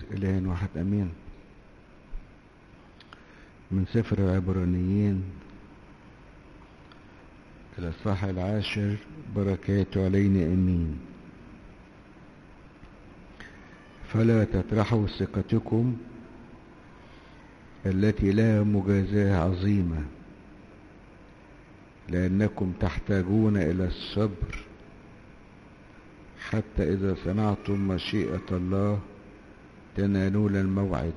إله واحد أمين من سفر العبرانيين الإصحاح العاشر بركاته علينا أمين فلا تطرحوا ثقتكم التي لها مجازاة عظيمة لأنكم تحتاجون إلى الصبر حتى إذا صنعتم مشيئة الله تنالون الموعد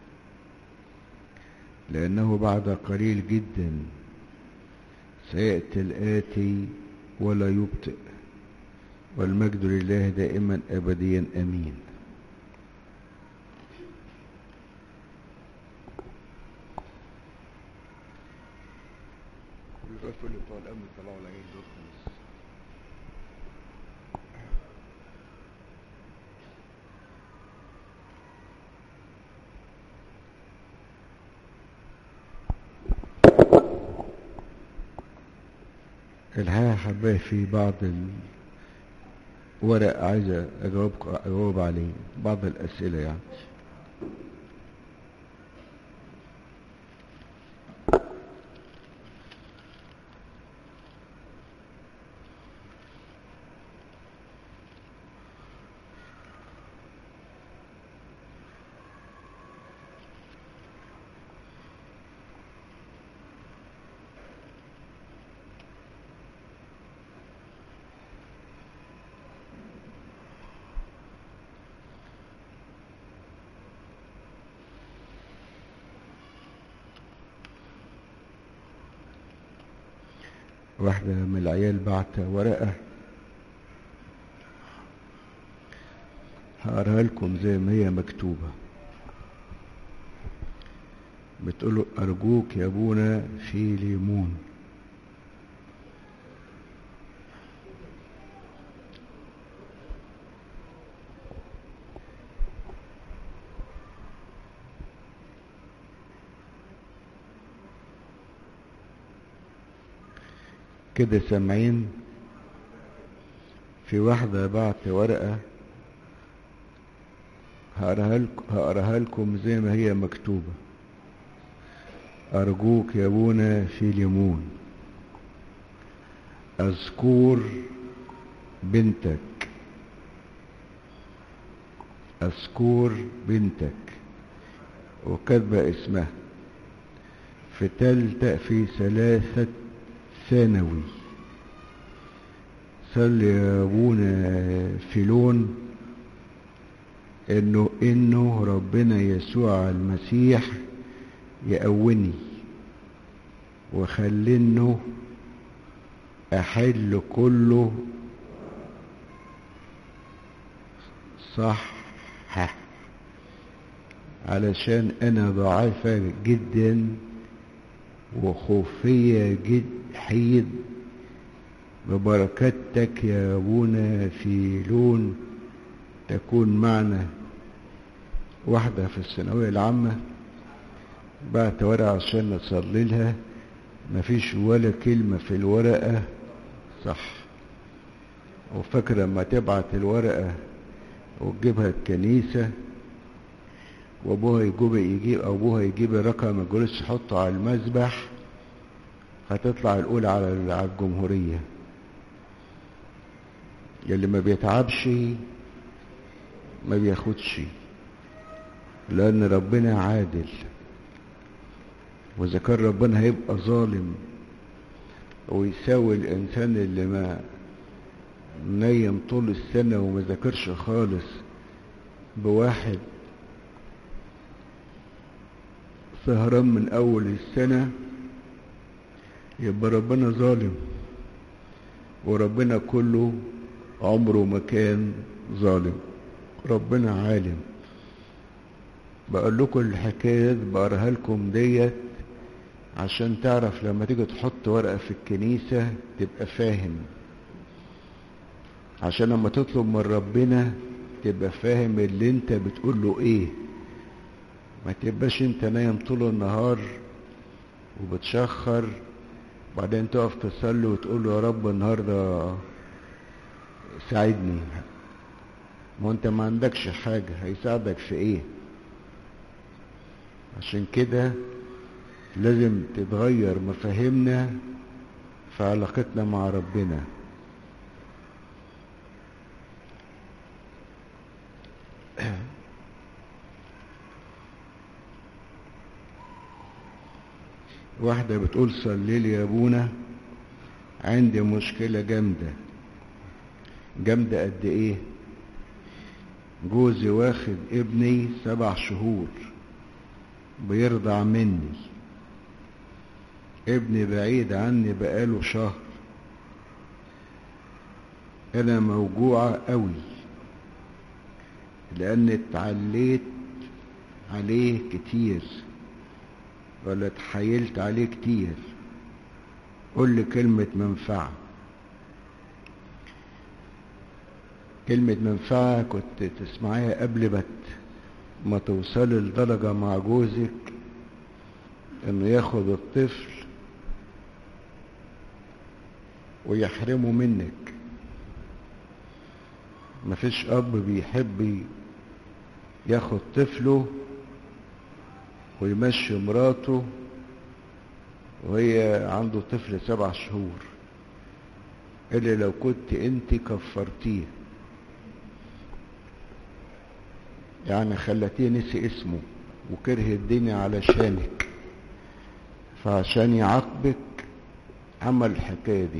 لأنه بعد قليل جدا سيأتي الآتي ولا يبطئ والمجد لله دائما أبديا أمين الرسول بتوع الأمن طلعوا العين دول خمس الحقيقة حبايب في بعض الورق عايز أجاوب, أجاوب عليه بعض الأسئلة يعني واحدة من العيال بعت ورقة هقراها لكم زي ما هي مكتوبة بتقول أرجوك يا أبونا في ليمون كده سامعين في واحدة بعت ورقة هقراها لكم, هقراها لكم زي ما هي مكتوبة أرجوك يا أبونا في ليمون أذكور بنتك أذكور بنتك وكاتبة اسمها في تالتة في ثلاثة ثانوي صلي يا ابونا فيلون انه انه ربنا يسوع المسيح يقوني وخلينه احل كله صح علشان انا ضعيفة جدا وخوفية جد حيد ببركتك يا أبونا في لون تكون معنا واحدة في الثانوية العامة بعت ورقة عشان نصلي لها مفيش ولا كلمة في الورقة صح وفاكرة لما تبعت الورقة وتجيبها الكنيسة وابوها يجيب يجيب ابوها يجيب رقم الجلوس يحطه على المذبح هتطلع الاولى على على الجمهورية يلي ما بيتعبش ما بياخدش لان ربنا عادل واذا كان ربنا هيبقى ظالم ويساوي الانسان اللي ما نايم طول السنة وما ذاكرش خالص بواحد سهران من اول السنة يبقى ربنا ظالم وربنا كله عمره ما كان ظالم ربنا عالم بقول لكم الحكايات بقراها لكم ديت عشان تعرف لما تيجي تحط ورقة في الكنيسة تبقى فاهم عشان لما تطلب من ربنا تبقى فاهم اللي انت بتقول له ايه ما تبقاش انت نايم طول النهار وبتشخر وبعدين تقف تصلي وتقول له يا رب النهارده ساعدني ما انت ما عندكش حاجة هيساعدك في ايه عشان كده لازم تتغير مفاهيمنا في علاقتنا مع ربنا واحدة بتقول صلي لي يا ابونا عندي مشكلة جامدة جامدة قد ايه جوزي واخد ابني سبع شهور بيرضع مني ابني بعيد عني بقاله شهر انا موجوعة قوي لان اتعليت عليه كتير ولا اتحايلت عليه كتير قول لي كلمة منفعة كلمة منفعة كنت تسمعيها قبل ما ما توصلي لدرجة مع جوزك انه ياخد الطفل ويحرمه منك مفيش اب بيحب ياخد طفله ويمشي مراته وهي عنده طفل سبع شهور الا لو كنت انت كفرتيه يعني خلتيه نسي اسمه وكره الدنيا علشانك فعشان يعاقبك عمل الحكاية دي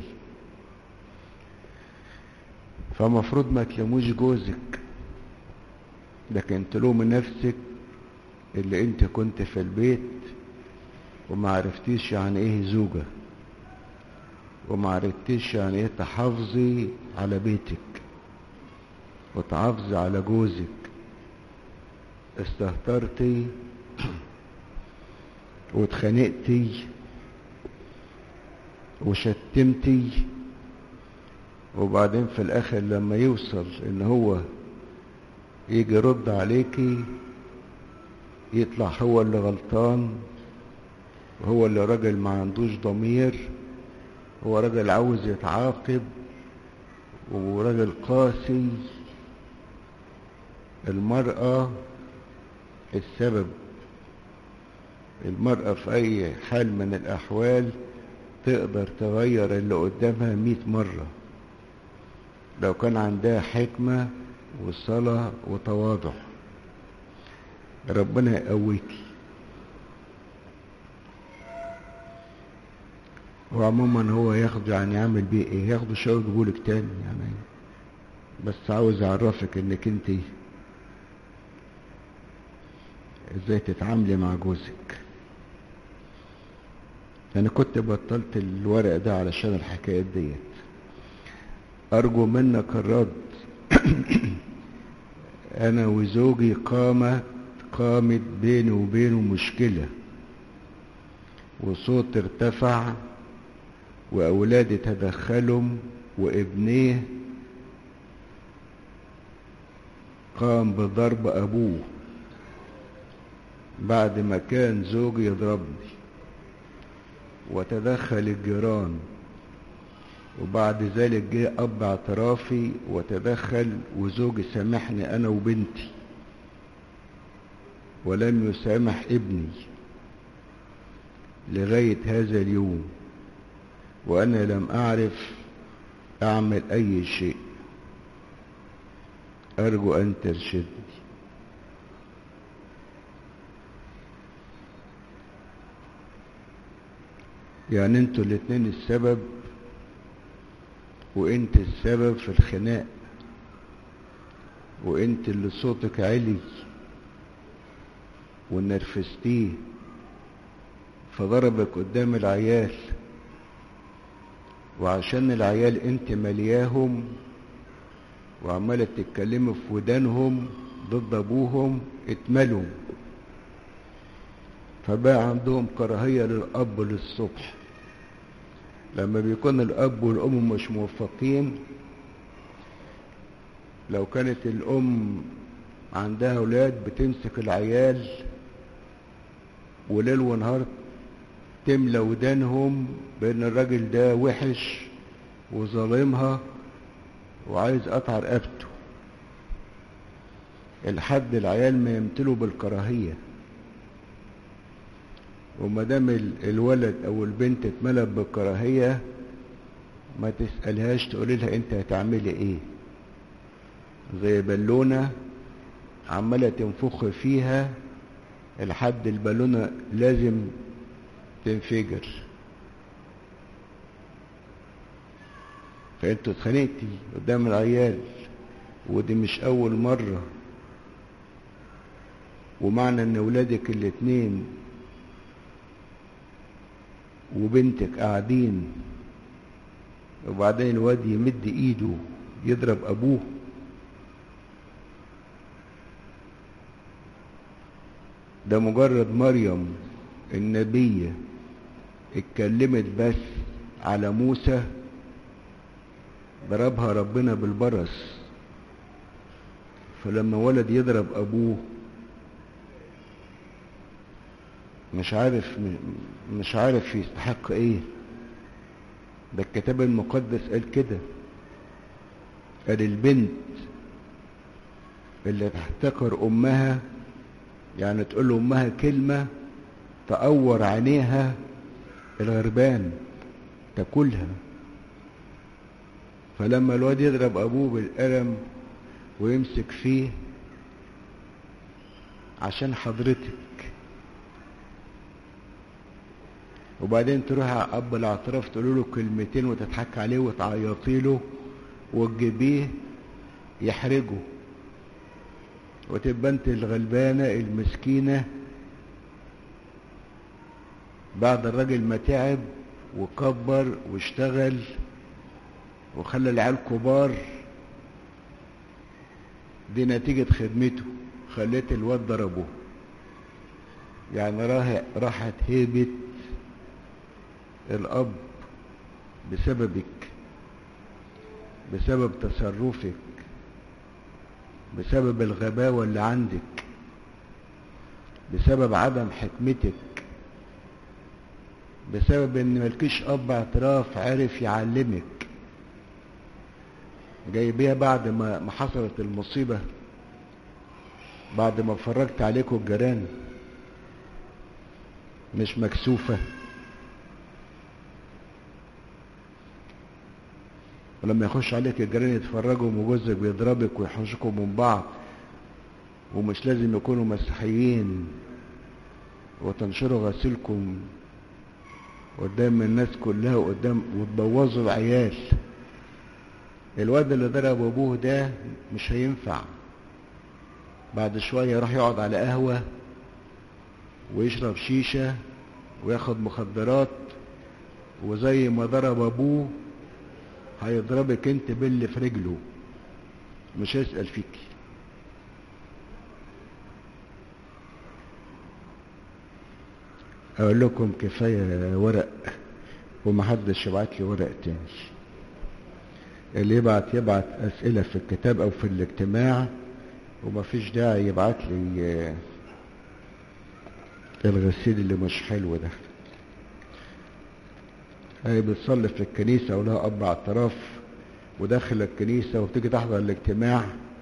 فمفروض ما تلوموش جوزك لكن تلوم نفسك اللي انت كنت في البيت وما عرفتيش يعني ايه زوجة وما عرفتيش يعني ايه تحافظي على بيتك وتحافظي على جوزك استهترتي واتخانقتي وشتمتي وبعدين في الاخر لما يوصل ان هو يجي يرد عليكي يطلع هو اللي غلطان وهو اللي راجل ما عندوش ضمير هو راجل عاوز يتعاقب وراجل قاسي المرأة السبب المرأة في أي حال من الأحوال تقدر تغير اللي قدامها مئة مرة لو كان عندها حكمة وصلاة وتواضع ربنا يقويكي وعموما هو ياخد يعني يعمل بيه ايه ياخده شوية يقولك تاني يعني بس عاوز اعرفك انك انت ازاي تتعاملي مع جوزك انا كنت بطلت الورق ده علشان الحكايات ديت ارجو منك الرد انا وزوجي قامت قامت بيني وبينه مشكلة وصوت ارتفع واولادي تدخلوا وابنيه قام بضرب ابوه بعد ما كان زوجي يضربني وتدخل الجيران وبعد ذلك جه اب اعترافي وتدخل وزوجي سامحني انا وبنتي ولم يسامح ابني لغاية هذا اليوم وانا لم اعرف اعمل اي شيء ارجو ان ترشدني يعني انتوا الاتنين السبب وانت السبب في الخناق وانت اللي صوتك عالي ونرفزتيه فضربك قدام العيال وعشان العيال انت ملياهم وعمالة تتكلموا في ودانهم ضد ابوهم اتملوا فبقى عندهم كراهية للأب للصبح لما بيكون الأب والأم مش موفقين لو كانت الأم عندها أولاد بتمسك العيال وليل ونهار تملى ودانهم بأن الراجل ده وحش وظالمها وعايز قطع رقبته الحد العيال ما يمتلوا بالكراهيه وما دام الولد او البنت اتملت بالكراهيه ما تسالهاش تقولي لها انت هتعملي ايه زي بالونه عماله تنفخ فيها لحد البالونه لازم تنفجر فانتوا اتخانقتي قدام العيال ودي مش اول مره ومعنى ان ولادك الاتنين وبنتك قاعدين وبعدين الواد يمد ايده يضرب ابوه ده مجرد مريم النبية اتكلمت بس على موسى ضربها ربنا بالبرص فلما ولد يضرب ابوه مش عارف مش عارف يستحق ايه ده الكتاب المقدس قال كده قال البنت اللي تحتقر امها يعني تقول امها كلمة تقور عينيها الغربان تاكلها فلما الواد يضرب ابوه بالقلم ويمسك فيه عشان حضرتك وبعدين تروح على اب الاعتراف تقول له كلمتين وتضحك عليه وتعيطي له وتجيبيه يحرجه وتبقى انت الغلبانه المسكينه بعد الراجل ما تعب وكبر واشتغل وخلى العيال كبار دي نتيجة خدمته خليت الواد ضربه يعني راحت هيبة الأب بسببك بسبب تصرفك بسبب الغباوة اللي عندك بسبب عدم حكمتك بسبب ان ملكيش اب اعتراف عرف يعلمك جايبيها بعد ما ما حصلت المصيبة بعد ما فرجت عليكم الجيران مش مكسوفة ولما يخش عليك الجيران يتفرجوا وجوزك بيضربك ويحوشكم من بعض ومش لازم يكونوا مسيحيين وتنشروا غسيلكم قدام الناس كلها وقدام وتبوظوا العيال الواد اللي ضرب ابوه ده مش هينفع بعد شوية يروح يقعد على قهوة ويشرب شيشة وياخد مخدرات وزي ما ضرب ابوه هيضربك انت باللي في رجله مش هيسأل فيكي اقول لكم كفاية ورق ومحدش يبعت لي ورق تاني اللي يبعت يبعت اسئلة في الكتاب او في الاجتماع ومفيش داعي يبعت لي الغسيل اللي مش حلو ده هي بتصلي في الكنيسة ولها أب اعتراف وداخل الكنيسة وتيجي تحضر الاجتماع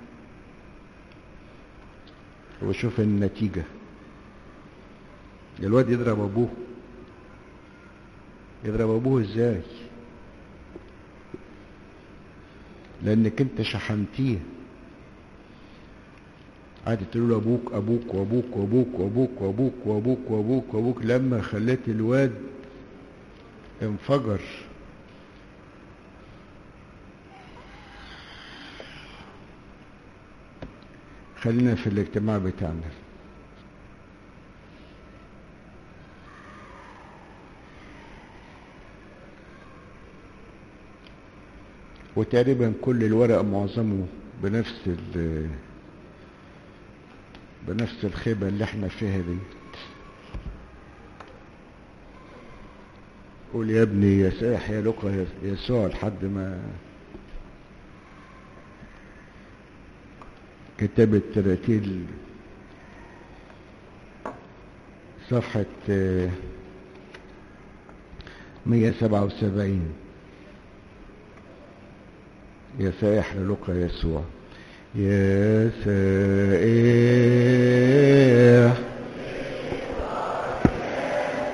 وشوف النتيجة الواد يضرب أبوه يضرب أبوه إزاي لأنك أنت شحنتيه قعدت تقول له أبوك أبوك وأبوك وأبوك وأبوك وأبوك وأبوك وأبوك وأبوك لما خليت الواد انفجر خلينا في الاجتماع بتاعنا وتقريبا كل الورق معظمه بنفس ال بنفس الخيبة اللي احنا فيها دي قول يا ابني يا ساح يا لقى يسوع لحد ما كتاب التراتيل صفحة مية سبعة وسبعين يا سائح للقى يسوع يا سائح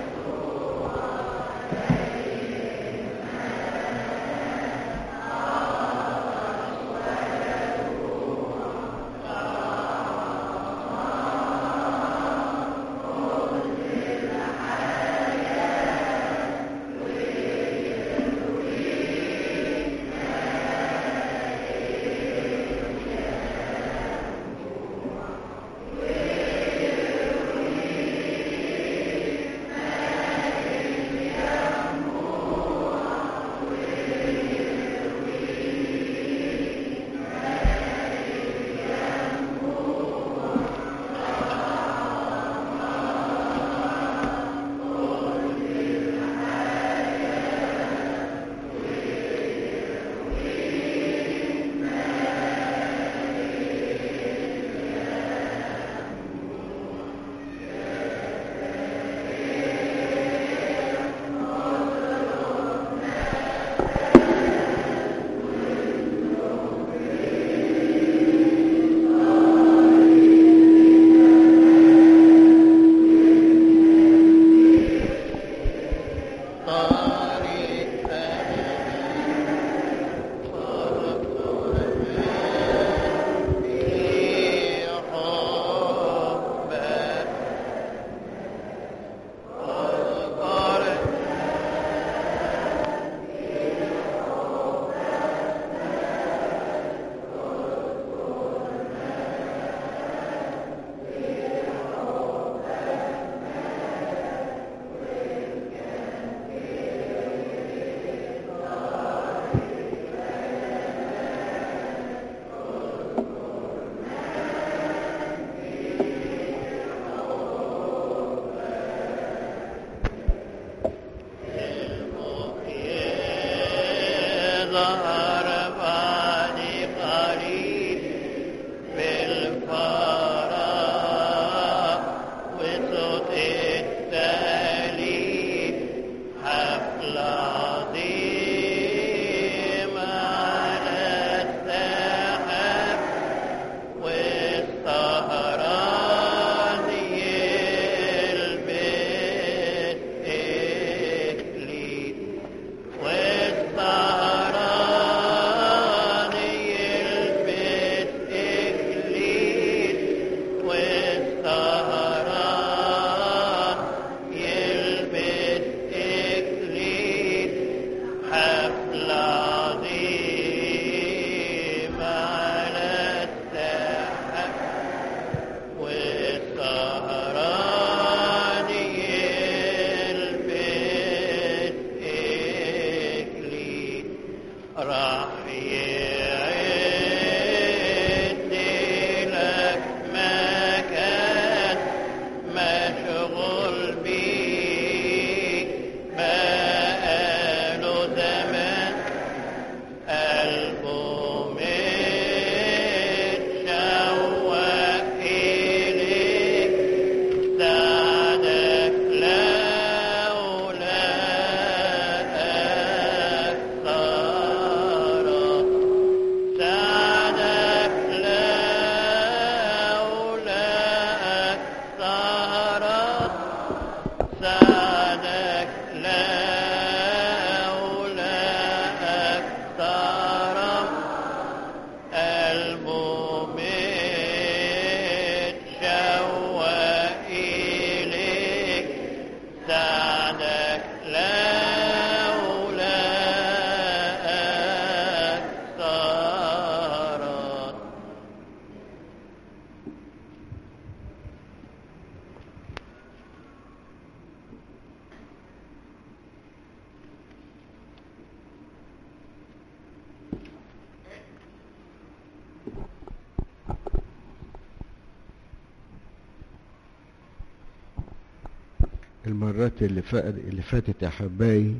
المرات اللي فاتت اللي فاتت يا حبايبي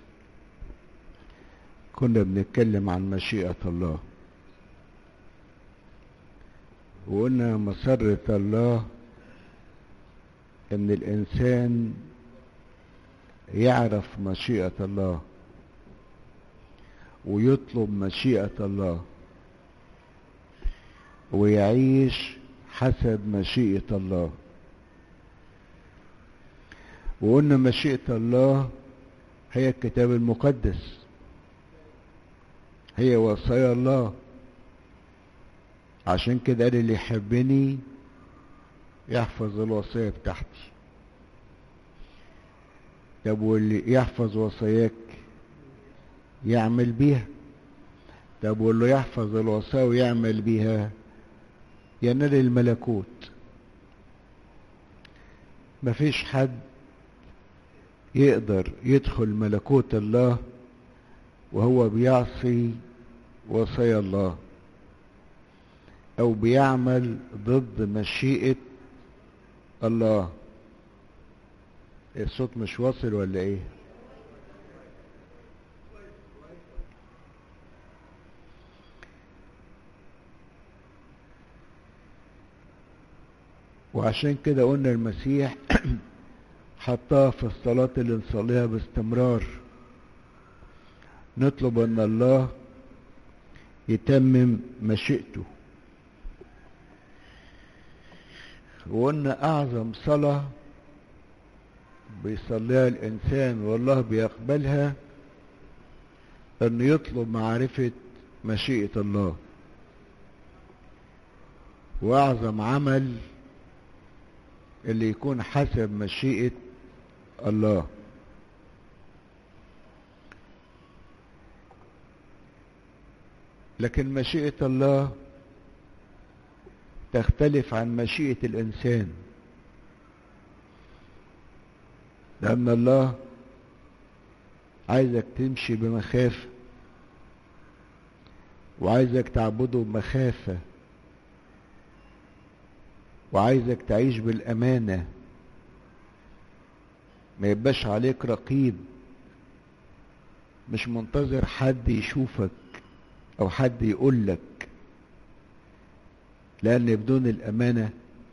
كنا بنتكلم عن مشيئة الله وقلنا مسرة الله ان الانسان يعرف مشيئة الله ويطلب مشيئة الله ويعيش حسب مشيئة الله وقلنا مشيئة الله هي الكتاب المقدس هي وصايا الله عشان كده قال اللي يحبني يحفظ الوصية بتاعتي طب واللي يحفظ وصاياك يعمل بيها طب واللي يحفظ الوصايا ويعمل بيها ينال الملكوت مفيش حد يقدر يدخل ملكوت الله وهو بيعصي وصايا الله او بيعمل ضد مشيئة الله الصوت مش واصل ولا ايه وعشان كده قلنا المسيح حطها في الصلاة اللي نصليها باستمرار نطلب ان الله يتمم مشيئته وقلنا اعظم صلاة بيصليها الانسان والله بيقبلها انه يطلب معرفة مشيئة الله واعظم عمل اللي يكون حسب مشيئة الله لكن مشيئة الله تختلف عن مشيئة الإنسان لأن الله عايزك تمشي بمخافة وعايزك تعبده بمخافة وعايزك تعيش بالأمانة ما يبقاش عليك رقيب مش منتظر حد يشوفك أو حد يقولك لأن بدون الأمانة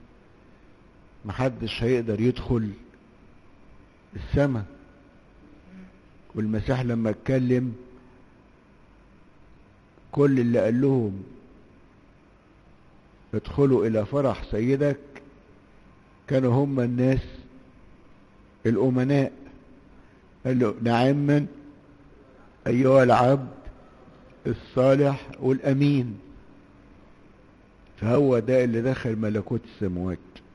محدش هيقدر يدخل السماء والمسيح لما اتكلم كل اللي قال لهم ادخلوا الى فرح سيدك كانوا هم الناس الامناء قال له نعما ايها العبد الصالح والامين فهو ده اللي دخل ملكوت السماوات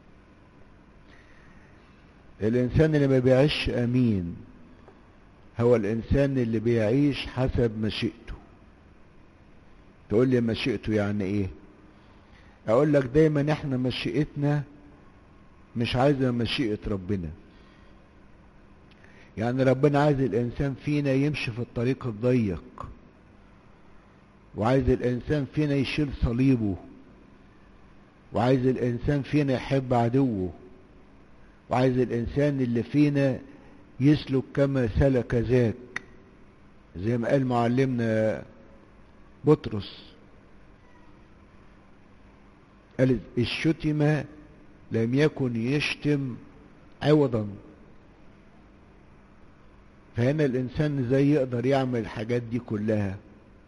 الانسان اللي ما بيعيش امين هو الانسان اللي بيعيش حسب مشيئته تقول لي مشيئته يعني ايه اقول لك دايما احنا مشيئتنا مش عايزة مشيئة ربنا يعني ربنا عايز الانسان فينا يمشي في الطريق الضيق وعايز الانسان فينا يشيل صليبه وعايز الانسان فينا يحب عدوه وعايز الانسان اللي فينا يسلك كما سلك ذاك زي ما قال معلمنا بطرس قال الشتم لم يكن يشتم عوضا فهنا الانسان ازاي يقدر يعمل الحاجات دي كلها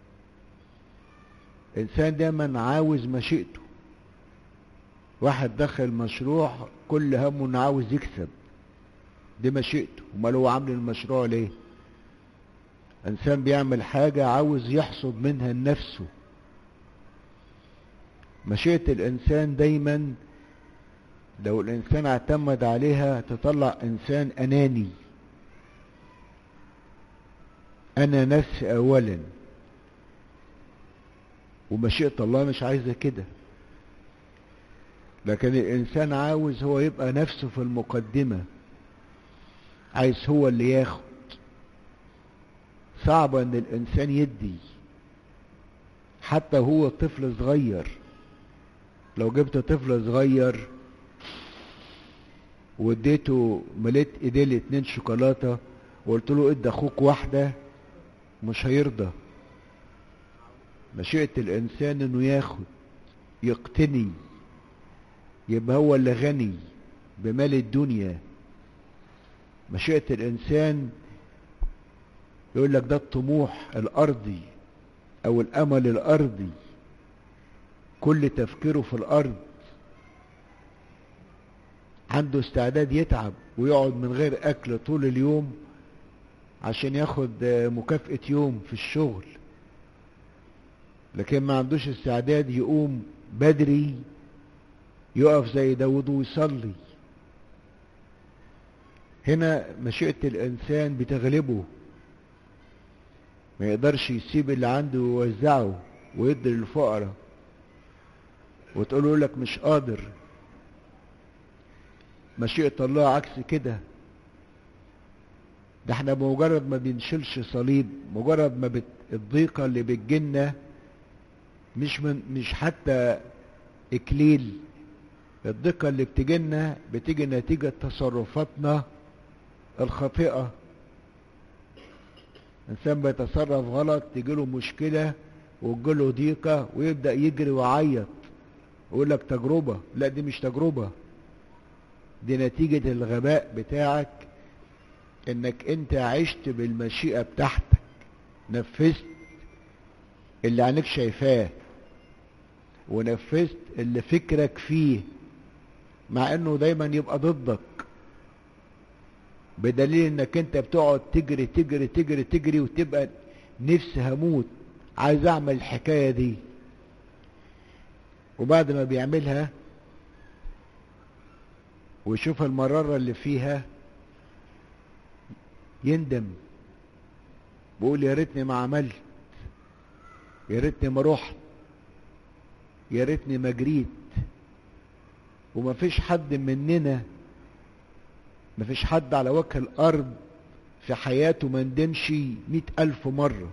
انسان دايما عاوز مشيئته واحد دخل مشروع كل همه انه عاوز يكسب دي مشيئته امال هو عامل المشروع ليه انسان بيعمل حاجة عاوز يحصد منها لنفسه مشيئة الانسان دايما لو الانسان اعتمد عليها تطلع انسان اناني انا نفسي اولا ومشيئة الله مش عايزة كده لكن الانسان عاوز هو يبقى نفسه في المقدمة عايز هو اللي ياخد صعب ان الانسان يدي حتى هو طفل صغير لو جبت طفل صغير واديته مليت ايديه الاتنين شوكولاته وقلت له ادي اخوك واحده مش هيرضى مشيئة الانسان انه ياخد يقتني يبقى هو اللي غني بمال الدنيا مشيئة الانسان يقول لك ده الطموح الارضي او الامل الارضي كل تفكيره في الارض عنده استعداد يتعب ويقعد من غير اكل طول اليوم عشان ياخد مكافأة يوم في الشغل لكن ما عندوش استعداد يقوم بدري يقف زي داود ويصلي هنا مشيئة الإنسان بتغلبه ما يقدرش يسيب اللي عنده ويوزعه ويدي للفقراء وتقول لك مش قادر مشيئة الله عكس كده ده احنا بمجرد ما بنشيلش صليب مجرد ما بت... الضيقة اللي بتجيلنا مش من مش حتى اكليل الضيقة اللي بتجيلنا بتيجي نتيجة تصرفاتنا الخاطئة انسان بيتصرف غلط تجيله مشكلة وتجيله ضيقة ويبدأ يجري ويعيط ويقول لك تجربة لا دي مش تجربة دي نتيجة الغباء بتاعك انك انت عشت بالمشيئة بتاعتك نفذت اللي عينك شايفاه ونفذت اللي فكرك فيه مع انه دايما يبقى ضدك بدليل انك انت بتقعد تجري تجري تجري تجري وتبقى نفسي هموت عايز اعمل الحكاية دي وبعد ما بيعملها ويشوف المرارة اللي فيها يندم بيقول يا ريتني ما عملت يا ريتني ما رحت يا ريتني ما جريت وما فيش حد مننا ما فيش حد على وجه الارض في حياته ما ندمش مئة الف مرة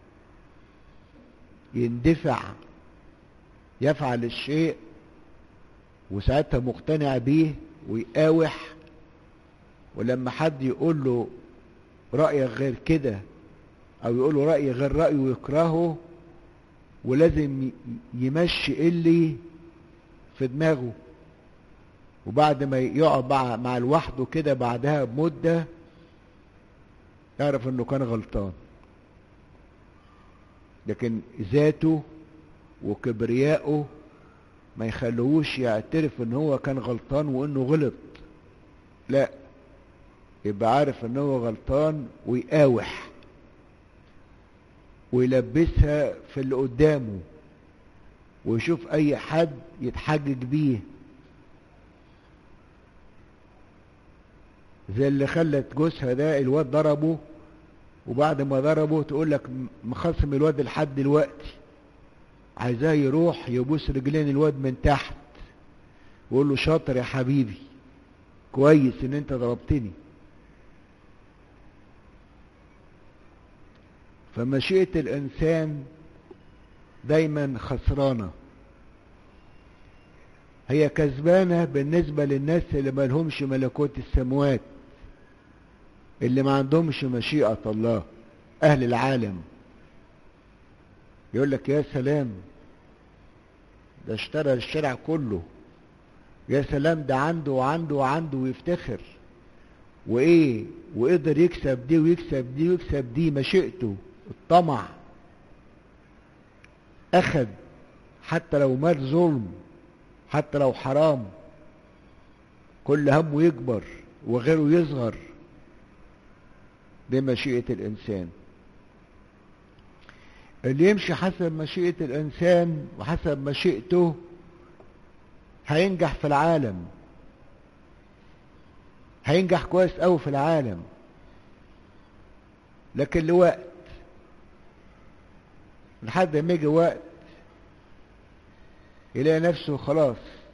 يندفع يفعل الشيء وساعتها مقتنع بيه ويقاوح ولما حد يقول له رأيك غير كده او يقول له رأي غير رأيه ويكرهه ولازم يمشي اللي في دماغه وبعد ما يقعد مع, مع لوحده كده بعدها بمدة يعرف انه كان غلطان لكن ذاته وكبرياءه ما يخلوش يعترف ان هو كان غلطان وانه غلط لا يبقى عارف ان هو غلطان ويقاوح ويلبسها في اللي قدامه ويشوف اي حد يتحجج بيه زي اللي خلت جوزها ده الواد ضربه وبعد ما ضربه تقول لك مخصم الواد لحد دلوقتي عايزاه يروح يبوس رجلين الواد من تحت ويقول له شاطر يا حبيبي كويس ان انت ضربتني فمشيئة الانسان دايما خسرانة هي كسبانة بالنسبة للناس اللي ما لهمش ملكوت السموات اللي ما عندهمش مشيئة الله اهل العالم يقول لك يا سلام ده اشترى الشارع كله يا سلام ده عنده وعنده وعنده ويفتخر وايه وقدر يكسب دي ويكسب دي ويكسب دي مشيئته الطمع اخد حتى لو مات ظلم حتى لو حرام كل همه يكبر وغيره يصغر دي مشيئة الإنسان اللي يمشي حسب مشيئة الإنسان وحسب مشيئته هينجح في العالم هينجح كويس قوي في العالم لكن لوقت لحد ما يجي وقت يلاقي نفسه خلاص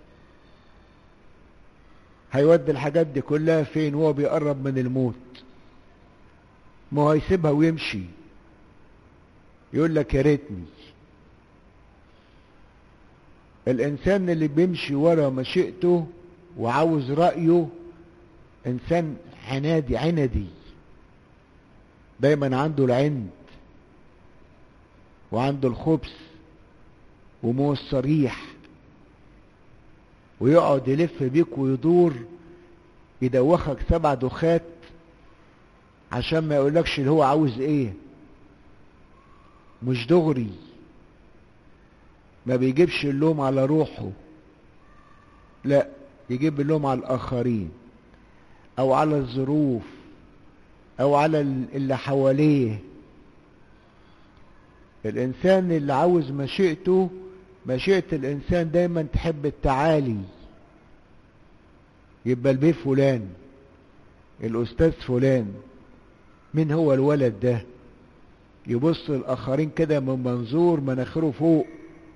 هيودي الحاجات دي كلها فين وهو بيقرب من الموت ما هو هيسيبها ويمشي يقول لك يا ريتني الانسان اللي بيمشي ورا مشيئته وعاوز رأيه انسان عنادي عندي دايما عنده العند وعنده الخبث ومو الصريح ويقعد يلف بيك ويدور يدوخك سبع دخات عشان ما يقولكش اللي هو عاوز ايه مش دغري ما بيجيبش اللوم على روحه لا يجيب اللوم على الاخرين او على الظروف او على اللي حواليه الانسان اللي عاوز مشيئته مشيئة الانسان دايما تحب التعالي يبقى البيه فلان الاستاذ فلان مين هو الولد ده يبص الاخرين كده من منظور مناخيره فوق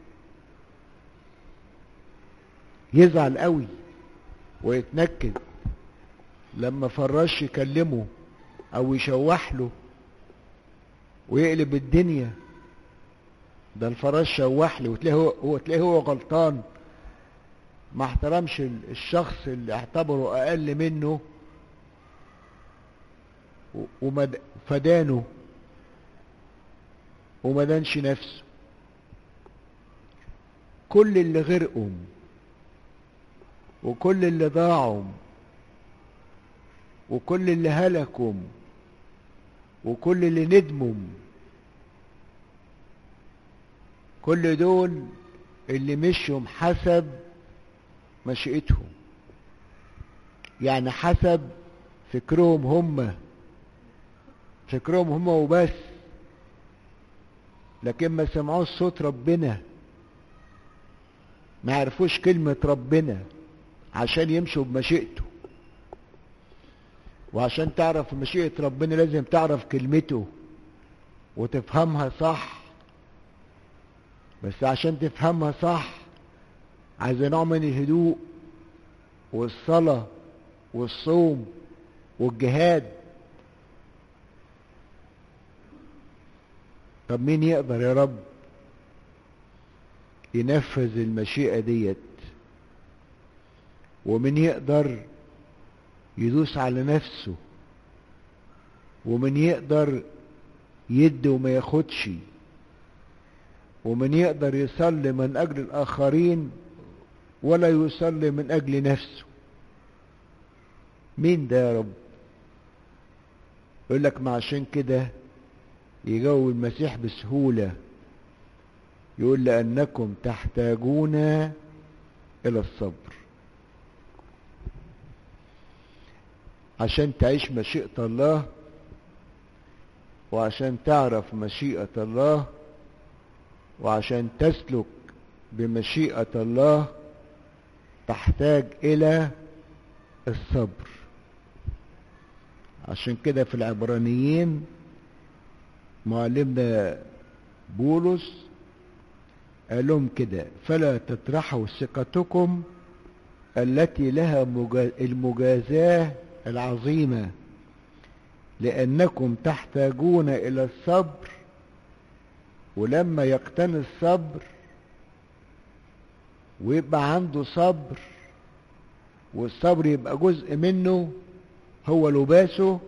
يزعل قوي ويتنكد لما فراش يكلمه او يشوح له ويقلب الدنيا ده الفراش شوح لي وتلاقيه هو, هو تلاقيه هو غلطان ما احترمش الشخص اللي اعتبره اقل منه وفدانه وما دانش نفسه كل اللي غرقهم وكل اللي ضاعهم وكل اللي هلكهم وكل اللي ندمهم كل دول اللي مشيهم حسب مشيئتهم يعني حسب فكرهم هم فكرهم هم وبس لكن ما سمعوش صوت ربنا ما عرفوش كلمة ربنا عشان يمشوا بمشيئته وعشان تعرف مشيئة ربنا لازم تعرف كلمته وتفهمها صح بس عشان تفهمها صح عايزة نوع من الهدوء والصلاة والصوم والجهاد طب مين يقدر يا رب ينفذ المشيئة ديت ومن يقدر يدوس على نفسه ومن يقدر يدي وما ياخدش ومن يقدر يصلي من اجل الاخرين ولا يصلي من اجل نفسه مين ده يا رب يقول لك ما عشان كده يجاوب المسيح بسهولة يقول لأنكم تحتاجون إلى الصبر عشان تعيش مشيئة الله وعشان تعرف مشيئة الله وعشان تسلك بمشيئة الله تحتاج إلى الصبر عشان كده في العبرانيين معلمنا بولس قال لهم كده فلا تطرحوا ثقتكم التي لها المجازاه العظيمه لانكم تحتاجون الى الصبر ولما يقتني الصبر ويبقى عنده صبر والصبر يبقى جزء منه هو لباسه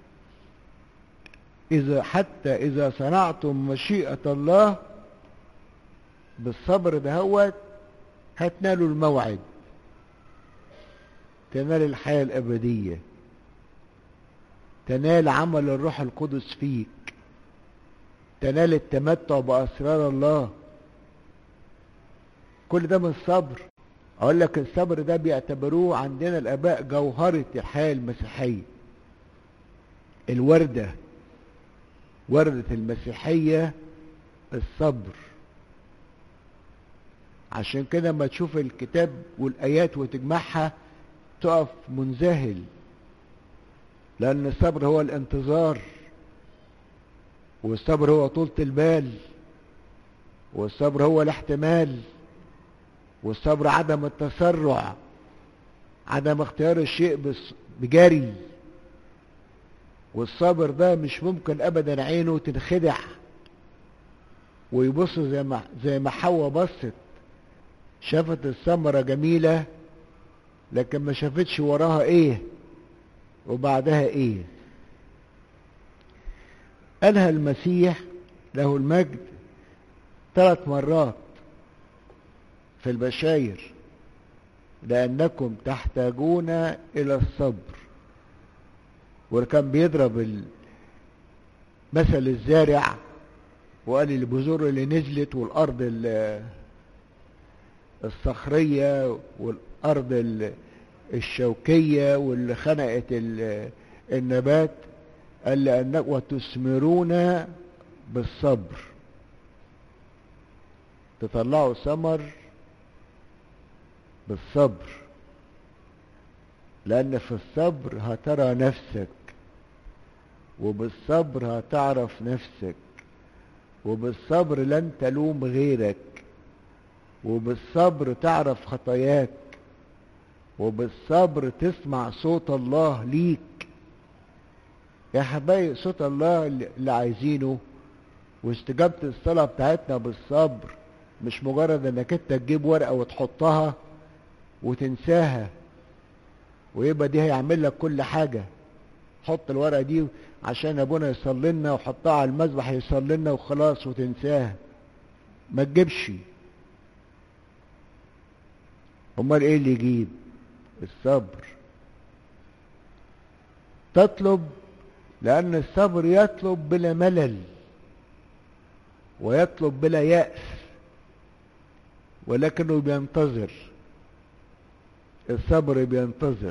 إذا حتى إذا صنعتم مشيئة الله بالصبر دهوت هتنالوا الموعد تنال الحياة الأبدية تنال عمل الروح القدس فيك تنال التمتع بأسرار الله كل ده من الصبر أقول لك الصبر ده بيعتبروه عندنا الآباء جوهرة الحياة المسيحية الوردة وردة المسيحية الصبر عشان كده ما تشوف الكتاب والآيات وتجمعها تقف منذهل لأن الصبر هو الانتظار والصبر هو طولة البال والصبر هو الاحتمال والصبر عدم التسرع عدم اختيار الشيء بجري والصبر ده مش ممكن ابدا عينه تنخدع ويبص زي ما زي ما حواء بصت شافت الثمرة جميلة لكن ما شافتش وراها ايه وبعدها ايه قالها المسيح له المجد ثلاث مرات في البشاير لأنكم تحتاجون إلى الصبر وكان بيضرب مثل الزارع وقال البذور اللي نزلت والأرض الصخرية والأرض الشوكية واللي خنقت النبات قال لأنك وتثمرون بالصبر تطلعوا ثمر بالصبر لأن في الصبر هترى نفسك وبالصبر هتعرف نفسك وبالصبر لن تلوم غيرك وبالصبر تعرف خطاياك وبالصبر تسمع صوت الله ليك يا حبايب صوت الله اللي عايزينه واستجابة الصلاة بتاعتنا بالصبر مش مجرد انك انت تجيب ورقة وتحطها وتنساها ويبقى دي هيعمل لك كل حاجة حط الورقة دي عشان ابونا يصلي لنا وحطها على المذبح يصلي لنا وخلاص وتنساها ما تجيبش امال ايه اللي يجيب الصبر تطلب لان الصبر يطلب بلا ملل ويطلب بلا يأس ولكنه بينتظر الصبر بينتظر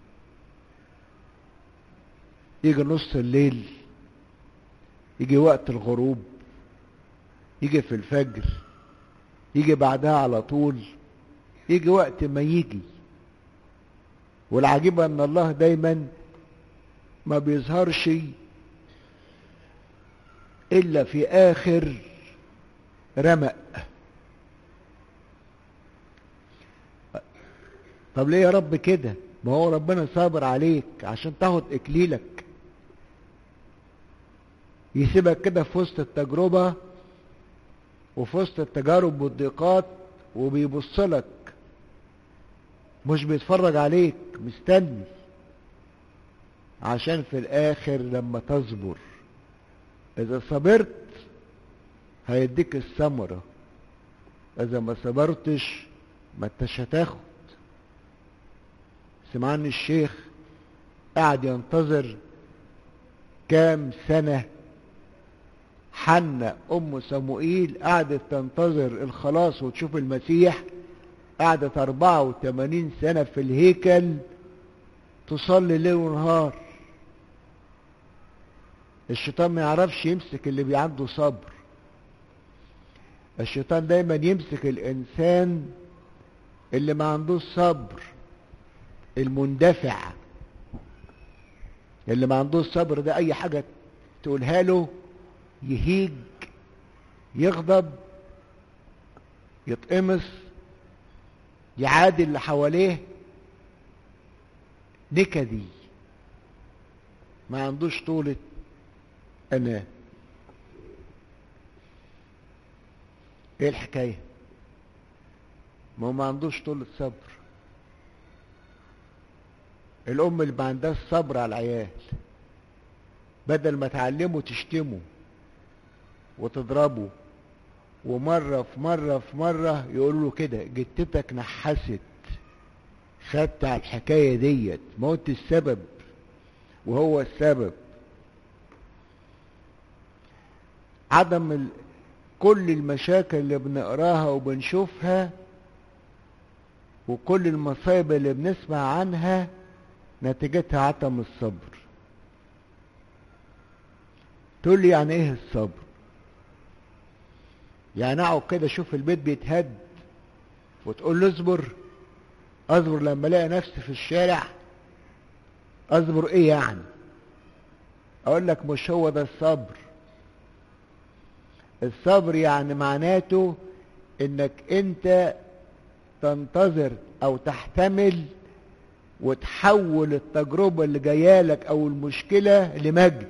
يجي نص الليل يجي وقت الغروب يجي في الفجر يجي بعدها على طول يجي وقت ما يجي والعجيب ان الله دايما ما بيظهرش الا في اخر رمق طب ليه يا رب كده ما هو ربنا صابر عليك عشان تاخد اكليلك يسيبك كده في وسط التجربة وفي وسط التجارب والضيقات وبيبص لك مش بيتفرج عليك مستني عشان في الاخر لما تصبر اذا صبرت هيديك الثمرة اذا ما صبرتش ما انتش هتاخد سمعني الشيخ قاعد ينتظر كام سنة حنة ام صموئيل قعدت تنتظر الخلاص وتشوف المسيح قعدت 84 سنة في الهيكل تصلي ليل ونهار الشيطان ما يعرفش يمسك اللي بيعنده صبر الشيطان دايما يمسك الانسان اللي ما عندوش صبر المندفع اللي ما عندوش صبر ده اي حاجة تقولها له يهيج يغضب يتقمص يعادي اللي حواليه نكدي ما عندوش طولة امان ايه الحكاية ما هو ما عندوش طولة صبر الام اللي ما عندهاش صبر على العيال بدل ما تعلمه تشتمه وتضربه ومرة في مرة في مرة يقولوا له كده جتتك نحست خدت على الحكاية ديت موت السبب وهو السبب عدم ال... كل المشاكل اللي بنقراها وبنشوفها وكل المصايب اللي بنسمع عنها نتيجتها عدم الصبر تقول لي يعني ايه الصبر يعني اقعد كده اشوف البيت بيتهد وتقول له اصبر اصبر لما الاقي نفسي في الشارع اصبر ايه يعني اقول لك مش هو ده الصبر الصبر يعني معناته انك انت تنتظر او تحتمل وتحول التجربة اللي جايالك او المشكلة لمجد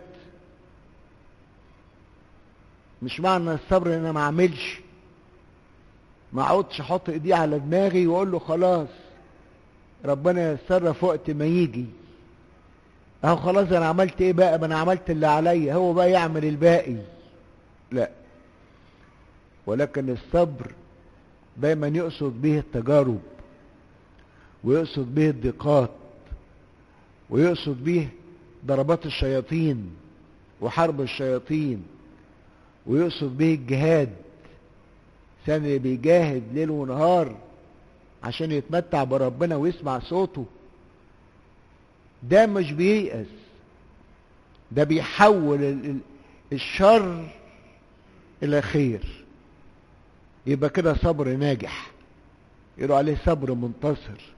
مش معنى الصبر ان انا ما اعملش ما اقعدش احط ايدي على دماغي واقول له خلاص ربنا يتصرف وقت ما يجي اهو خلاص انا عملت ايه بقى ما انا عملت اللي عليا هو بقى يعمل الباقي لا ولكن الصبر دايما يقصد به التجارب ويقصد به الضيقات ويقصد به ضربات الشياطين وحرب الشياطين ويقصد به الجهاد الإنسان اللي بيجاهد ليل ونهار عشان يتمتع بربنا ويسمع صوته ده مش بييأس ده بيحول الشر إلى خير يبقى كده صبر ناجح يقولوا عليه صبر منتصر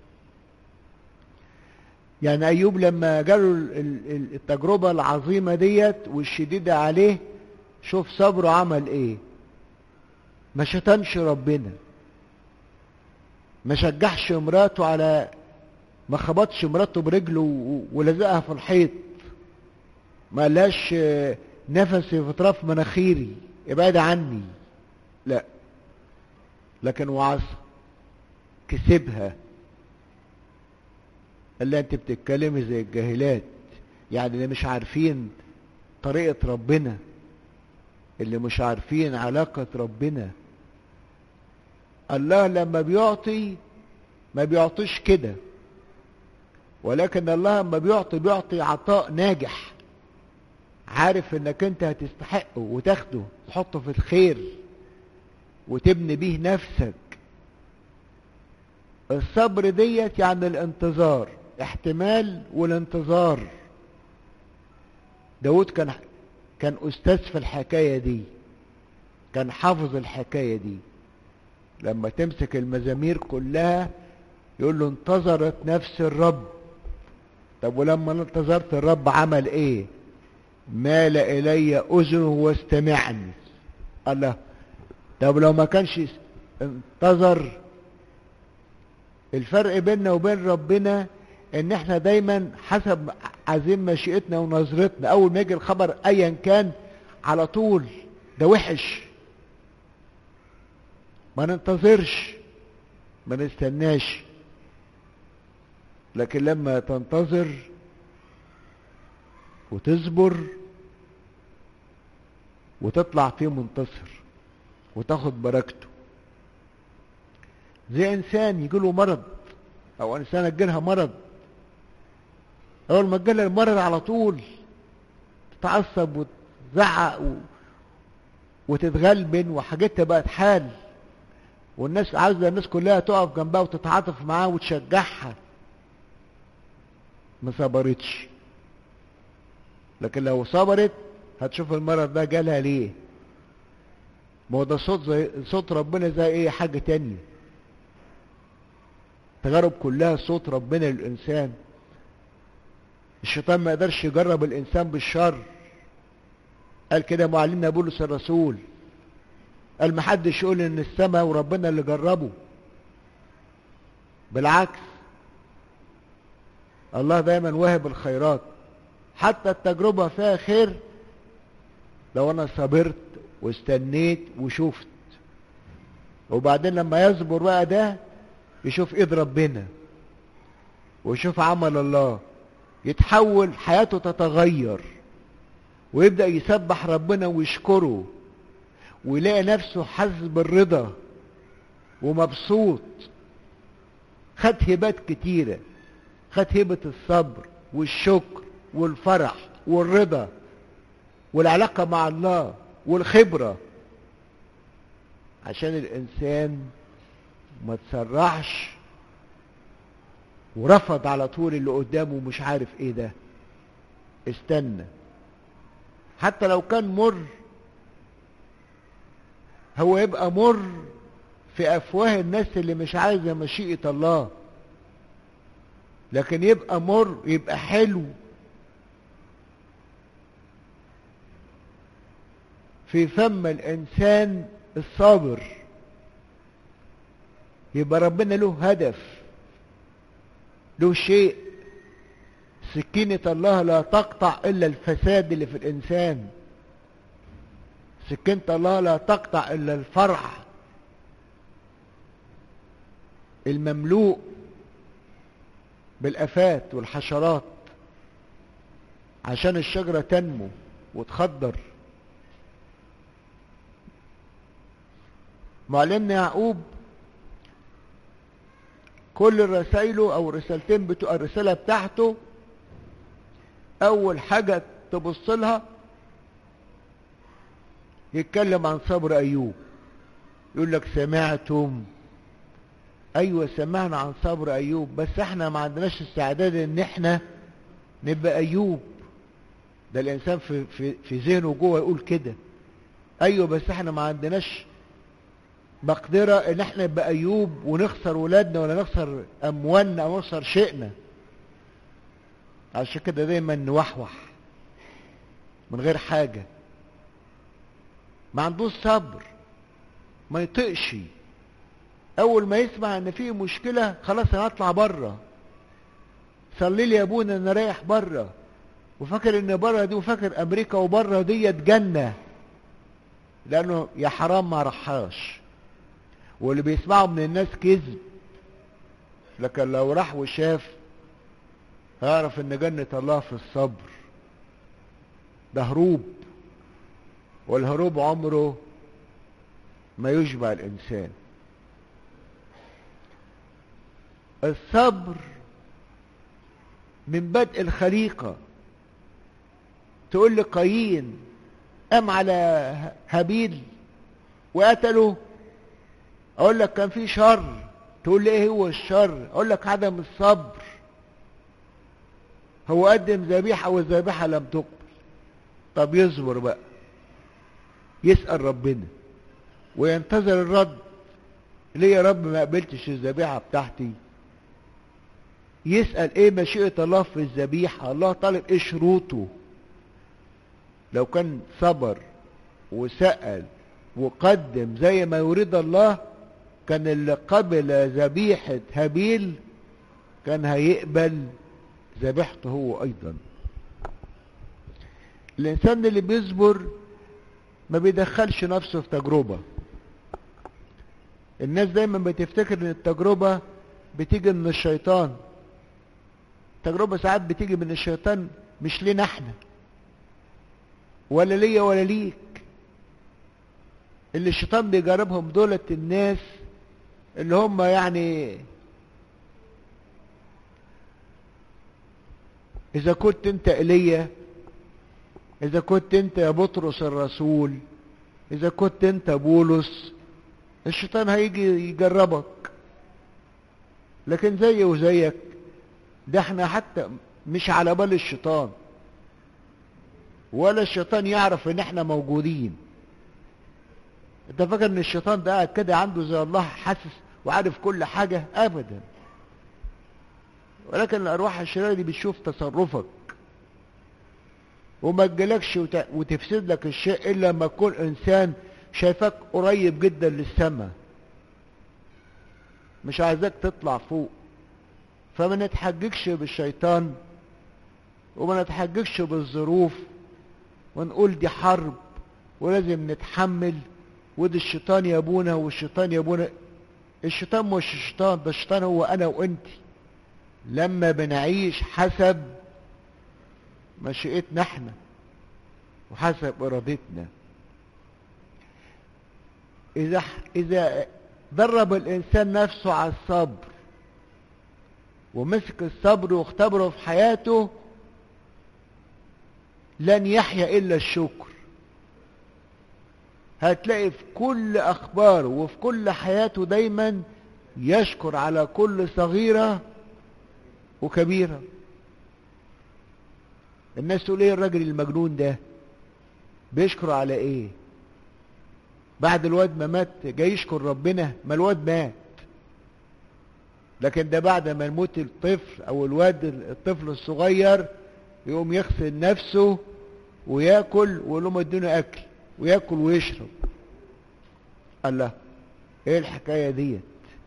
يعني أيوب لما جاله التجربة العظيمة ديت والشديدة عليه شوف صبره عمل ايه ما شتمش ربنا ما شجعش مراته على ما خبطش مراته برجله ولزقها في الحيط ما قالهاش نفسي في طرف مناخيري ابعد عني لا لكن وعصى كسبها قال لها انت بتتكلمي زي الجاهلات يعني اللي مش عارفين طريقة ربنا اللي مش عارفين علاقة ربنا الله لما بيعطي ما بيعطيش كده ولكن الله لما بيعطي بيعطي عطاء ناجح عارف انك انت هتستحقه وتاخده تحطه في الخير وتبني بيه نفسك الصبر ديت يعني الانتظار احتمال والانتظار داود كان كان استاذ في الحكاية دي كان حافظ الحكاية دي لما تمسك المزامير كلها يقول له انتظرت نفس الرب طب ولما انتظرت الرب عمل ايه مال الي اذنه واستمعني الله طب لو ما كانش انتظر الفرق بيننا وبين ربنا ان احنا دايما حسب عايزين مشيئتنا ونظرتنا اول ما يجي الخبر ايا كان على طول ده وحش ما ننتظرش ما نستناش لكن لما تنتظر وتصبر وتطلع فيه منتصر وتاخد بركته زي انسان يجيله مرض او انسانه تجيلها مرض اول ما تجيلها المرض على طول تتعصب وتزعق و... وتتغلبن وحاجتها بقت حال والناس عايزه الناس كلها تقف جنبها وتتعاطف معاها وتشجعها ما صبرتش لكن لو صبرت هتشوف المرض ده جالها ليه ما هو ده صوت زي صوت ربنا زي ايه حاجه تانية تجارب كلها صوت ربنا للانسان الشيطان ما يقدرش يجرب الانسان بالشر قال كده معلمنا بولس الرسول قال ما حدش يقول ان السماء وربنا اللي جربه بالعكس الله دايما واهب الخيرات حتى التجربة فيها خير لو انا صبرت واستنيت وشفت وبعدين لما يصبر بقى ده يشوف ايد ربنا ويشوف عمل الله يتحول حياته تتغير ويبدأ يسبح ربنا ويشكره ويلاقي نفسه حاسس بالرضا ومبسوط خد هبات كتيرة خد هبة الصبر والشكر والفرح والرضا والعلاقة مع الله والخبرة عشان الإنسان ما تسرعش ورفض على طول اللي قدامه مش عارف ايه ده استنى حتى لو كان مر هو يبقى مر في افواه الناس اللي مش عايزه مشيئه الله لكن يبقى مر يبقى حلو في فم الانسان الصابر يبقى ربنا له هدف له شيء سكينة الله لا تقطع إلا الفساد اللي في الإنسان سكينة الله لا تقطع إلا الفرح المملوء بالآفات والحشرات عشان الشجرة تنمو وتخضر معلمنا يعقوب كل رسائله او رسالتين بتوع الرسالة بتاعته اول حاجة تبص لها يتكلم عن صبر ايوب يقول لك سمعتم ايوه سمعنا عن صبر ايوب بس احنا ما عندناش استعداد ان احنا نبقى ايوب ده الانسان في في في ذهنه جوه يقول كده ايوه بس احنا ما عندناش مقدرة ان احنا نبقى ايوب ونخسر ولادنا ولا نخسر اموالنا او نخسر شيئنا عشان كده دايما نوحوح من غير حاجة ما عندوش صبر ما يطقش اول ما يسمع ان في مشكلة خلاص انا اطلع بره صلي لي يا ابونا انا رايح بره وفاكر ان بره دي وفاكر امريكا وبره ديت جنة لانه يا حرام ما رحاش واللي بيسمعه من الناس كذب لكن لو راح وشاف هيعرف ان جنة الله في الصبر ده هروب والهروب عمره ما يشبع الانسان الصبر من بدء الخليقة تقول لي قايين قام على هابيل وقتله اقول لك كان في شر تقول لي ايه هو الشر اقول لك عدم الصبر هو قدم ذبيحة والذبيحة لم تقبل طب يصبر بقى يسأل ربنا وينتظر الرد ليه يا رب ما قبلتش الذبيحة بتاعتي يسأل ايه مشيئة الله في الذبيحة الله طالب ايه شروطه لو كان صبر وسأل وقدم زي ما يريد الله كان اللي قبل ذبيحة هابيل كان هيقبل ذبيحته هو ايضا الانسان اللي بيصبر ما بيدخلش نفسه في تجربة الناس دايما بتفتكر ان التجربة بتيجي من الشيطان التجربة ساعات بتيجي من الشيطان مش لينا احنا ولا ليا ولا ليك اللي الشيطان بيجربهم دولة الناس اللي هم يعني اذا كنت انت ايليا اذا كنت انت يا بطرس الرسول اذا كنت انت بولس الشيطان هيجي يجربك لكن زي وزيك ده احنا حتى مش على بال الشيطان ولا الشيطان يعرف ان احنا موجودين انت فاكر ان الشيطان ده قاعد كده عنده زي الله حاسس وعارف كل حاجة ابدا ولكن الارواح الشريرة دي بتشوف تصرفك وما تجيلكش وت... وتفسد لك الشيء الا لما تكون انسان شايفك قريب جدا للسماء مش عايزاك تطلع فوق فما نتحججش بالشيطان وما نتحججش بالظروف ونقول دي حرب ولازم نتحمل ودي الشيطان يا ابونا والشيطان يا ابونا الشيطان مش الشيطان ده الشيطان هو انا وانت لما بنعيش حسب مشيئتنا احنا وحسب ارادتنا اذا اذا درب الانسان نفسه على الصبر ومسك الصبر واختبره في حياته لن يحيا الا الشكر هتلاقي في كل اخباره وفي كل حياته دايما يشكر على كل صغيرة وكبيرة الناس تقول ايه الراجل المجنون ده بيشكر على ايه بعد الواد ما مات جاي يشكر ربنا ما الواد مات لكن ده بعد ما يموت الطفل او الواد الطفل الصغير يقوم يغسل نفسه وياكل ويقول لهم ادوني اكل وياكل ويشرب الله ايه الحكايه ديت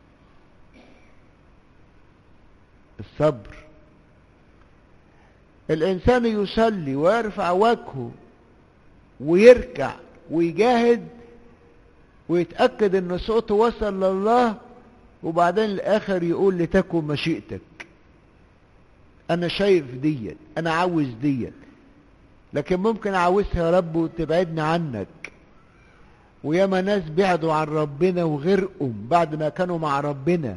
الصبر الانسان يصلي ويرفع وجهه ويركع ويجاهد ويتاكد ان صوته وصل لله وبعدين الاخر يقول لتكن مشيئتك انا شايف ديت انا عاوز ديت لكن ممكن عاوزها يا رب وتبعدني عنك وياما ناس بعدوا عن ربنا وغرقوا بعد ما كانوا مع ربنا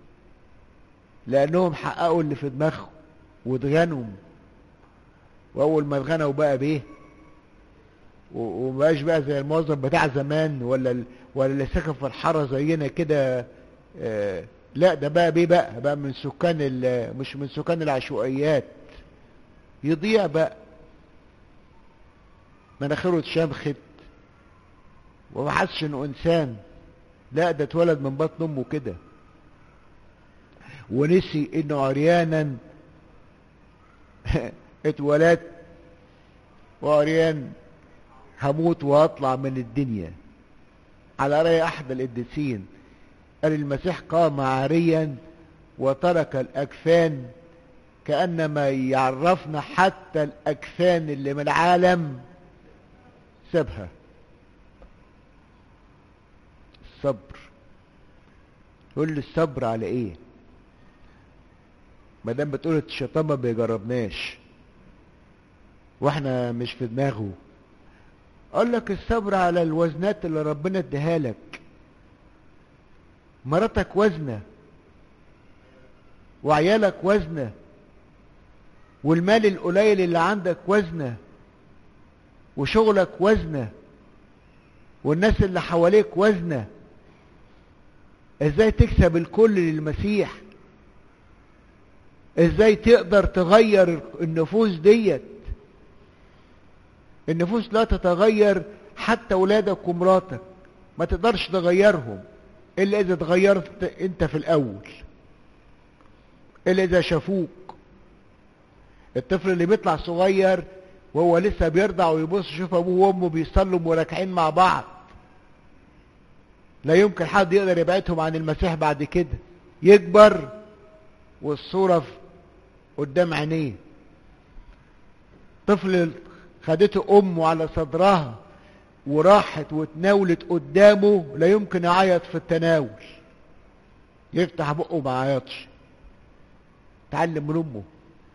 لانهم حققوا اللي في دماغهم واتغنوا واول ما اتغنوا بقى بيه ومبقاش بقى زي الموظف بتاع زمان ولا ال... ولا اللي ساكن في الحاره زينا كده آه لا ده بقى بيه بقى بقى من سكان ال... مش من سكان العشوائيات يضيع بقى مناخيره اتشمخت وما حسش انه انسان لا ده اتولد من بطن امه كده ونسي انه عريانا اتولدت وعريان هموت واطلع من الدنيا على رأي احد القديسين قال المسيح قام عاريا وترك الاكفان كانما يعرفنا حتى الاكفان اللي من العالم سابها الصبر يقول لي الصبر على ايه ما دام بتقول الشيطان ما بيجربناش واحنا مش في دماغه اقول لك الصبر على الوزنات اللي ربنا اديها لك مراتك وزنه وعيالك وزنه والمال القليل اللي عندك وزنه وشغلك وزنه والناس اللي حواليك وزنه ازاي تكسب الكل للمسيح ازاي تقدر تغير النفوس ديت النفوس لا تتغير حتى ولادك ومراتك ما تقدرش تغيرهم الا اذا تغيرت انت في الاول الا اذا شافوك الطفل اللي بيطلع صغير وهو لسه بيرضع ويبص يشوف ابوه وامه بيصلوا وراكعين مع بعض لا يمكن حد يقدر يبعدهم عن المسيح بعد كده يكبر والصورة قدام عينيه طفل خدته امه على صدرها وراحت وتناولت قدامه لا يمكن يعيط في التناول يفتح بقه ما يعيطش تعلم من امه